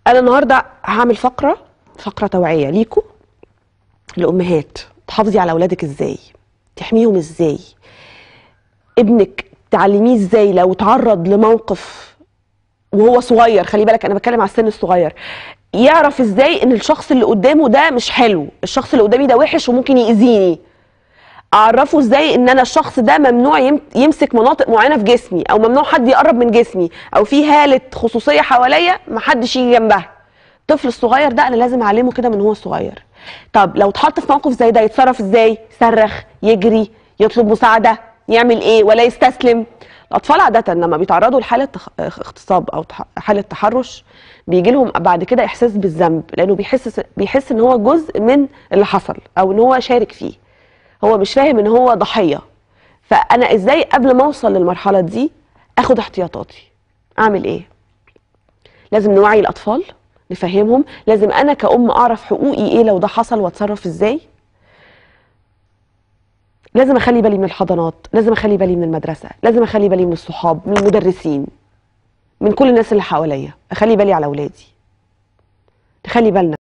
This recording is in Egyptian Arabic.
انا النهارده هعمل فقره فقره توعيه ليكم الامهات تحافظي على اولادك ازاي تحميهم ازاي ابنك تعلميه ازاي لو تعرض لموقف وهو صغير خلي بالك انا بتكلم على السن الصغير يعرف ازاي ان الشخص اللي قدامه ده مش حلو الشخص اللي قدامي ده وحش وممكن يأذيني اعرفه ازاي ان انا الشخص ده ممنوع يم- يمسك مناطق معينه في جسمي او ممنوع حد يقرب من جسمي او في هاله خصوصيه حواليا محدش يجي جنبها الطفل الصغير ده انا لازم اعلمه كده من هو صغير طب لو اتحط في موقف زي ده يتصرف ازاي يصرخ يجري يطلب مساعده يعمل ايه ولا يستسلم الاطفال عاده لما بيتعرضوا لحاله تخ- اغتصاب او تح- حاله تحرش بيجي لهم بعد كده احساس بالذنب لانه بيحس بيحس ان هو جزء من اللي حصل او ان هو شارك فيه هو مش فاهم ان هو ضحيه فانا ازاي قبل ما اوصل للمرحله دي اخد احتياطاتي اعمل ايه لازم نوعي الاطفال نفهمهم لازم انا كأم اعرف حقوقي ايه لو ده حصل واتصرف ازاي لازم اخلي بالي من الحضانات لازم اخلي بالي من المدرسه لازم اخلي بالي من الصحاب من المدرسين من كل الناس اللي حواليا اخلي بالي على اولادي نخلي بالنا